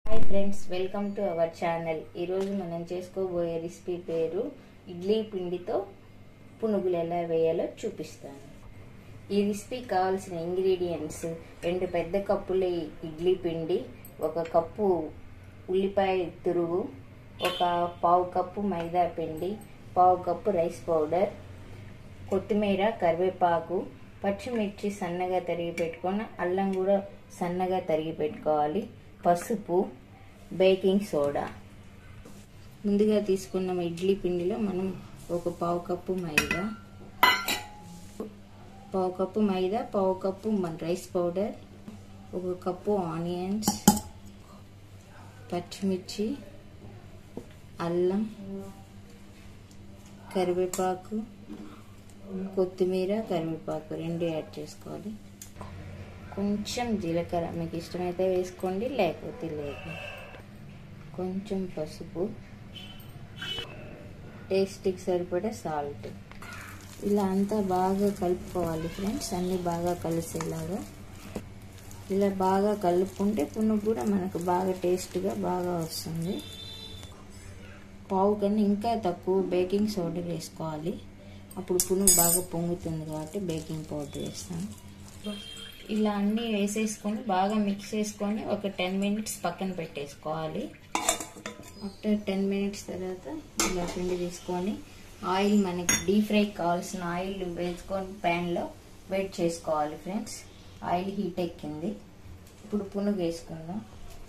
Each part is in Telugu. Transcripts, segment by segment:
hi friends welcome to our channel ఈరోజు మనం చేసుకోబోయే రెసిపీ పేరు ఇడ్లీ పిండితో పునుగులు ఎలా వేయాలో చూపిస్తాను ఈ రెసిపీ కావాల్సిన ఇంగ్రీడియంట్స్ రెండు పెద్ద కప్పుల ఇడ్లీ పిండి ఒక కప్పు ఉల్లిపాయ తురుగు ఒక పావు కప్పు మైదా పిండి పావు కప్పు రైస్ పౌడర్ కొత్తిమీర కరివేపాకు పచ్చిమిర్చి సన్నగా తరిగి పెట్టుకొని అల్లం కూడా సన్నగా తరిగి పెట్టుకోవాలి పసుపు బేకింగ్ సోడా ముందుగా తీసుకున్న ఇడ్లీ పిండిలో మనం ఒక పావు కప్పు మైదా పావు కప్పు మైదా పావు కప్పు మన రైస్ పౌడర్ ఒక కప్పు ఆనియన్స్ పచ్చిమిర్చి అల్లం కరివేపాకు కొత్తిమీర కరివేపాకు రెండు యాడ్ చేసుకోవాలి కొంచెం జీలకర్ర మీకు ఇష్టమైతే వేసుకోండి లేకపోతే లేదు కొంచెం పసుపు టేస్ట్కి సరిపడే సాల్ట్ ఇలా అంతా బాగా కలుపుకోవాలి ఫ్రెండ్స్ అన్నీ బాగా కలిసేలాగా ఇలా బాగా కలుపుకుంటే పునుగు కూడా మనకు బాగా టేస్ట్గా బాగా వస్తుంది పావు కన్నా ఇంకా తక్కువ బేకింగ్ సోడా వేసుకోవాలి అప్పుడు పునుగు బాగా పొంగుతుంది కాబట్టి బేకింగ్ పౌడర్ వేస్తాను ఇలా అన్నీ వేసేసుకొని బాగా మిక్స్ చేసుకొని ఒక టెన్ మినిట్స్ పక్కన పెట్టేసుకోవాలి ఆఫ్టర్ టెన్ మినిట్స్ తర్వాత ఇలా పిండి తీసుకొని ఆయిల్ మనకి డీప్ ఫ్రై కావాల్సిన ఆయిల్ వేసుకొని ప్యాన్లో వెయిట్ చేసుకోవాలి ఫ్రెండ్స్ ఆయిల్ హీట్ ఎక్కింది ఇప్పుడు పునుగు వేసుకుందాం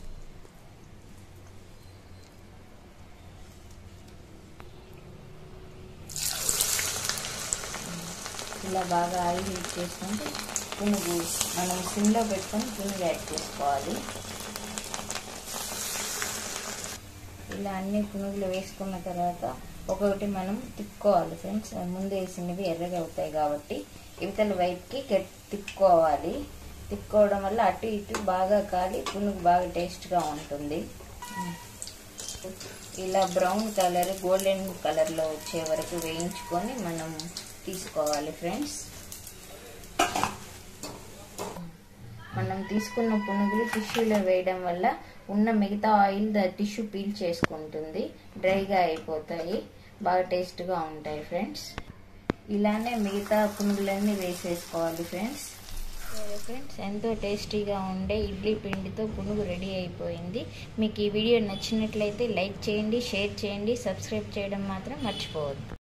ఇలా బాగా ఆయిల్ హీట్ చేసుకుంటే పునుగు మనం సిమ్లో పెట్టుకొని పునుగు యాడ్ చేసుకోవాలి ఇలా అన్ని పునుగులు వేసుకున్న తర్వాత ఒకటి మనం తిప్పుకోవాలి ఫ్రెండ్స్ ముందు వేసినవి ఎర్రగా అవుతాయి కాబట్టి ఇవతల వైపుకి తిప్పుకోవాలి తిప్పుకోవడం వల్ల అటు ఇటు బాగా కాలి పునుగు బాగా టేస్ట్గా ఉంటుంది ఇలా బ్రౌన్ కలర్ గోల్డెన్ కలర్లో వచ్చే వరకు వేయించుకొని మనం తీసుకోవాలి ఫ్రెండ్స్ మనం తీసుకున్న పునుగులు టిష్యూలో వేయడం వల్ల ఉన్న మిగతా ఆయిల్ ద టిష్యూ పీల్ చేసుకుంటుంది డ్రైగా అయిపోతాయి బాగా టేస్ట్గా ఉంటాయి ఫ్రెండ్స్ ఇలానే మిగతా పునుగులన్నీ వేసేసుకోవాలి ఫ్రెండ్స్ ఫ్రెండ్స్ ఎంతో టేస్టీగా ఉండే ఇడ్లీ పిండితో పునుగు రెడీ అయిపోయింది మీకు ఈ వీడియో నచ్చినట్లయితే లైక్ చేయండి షేర్ చేయండి సబ్స్క్రైబ్ చేయడం మాత్రం మర్చిపోవద్దు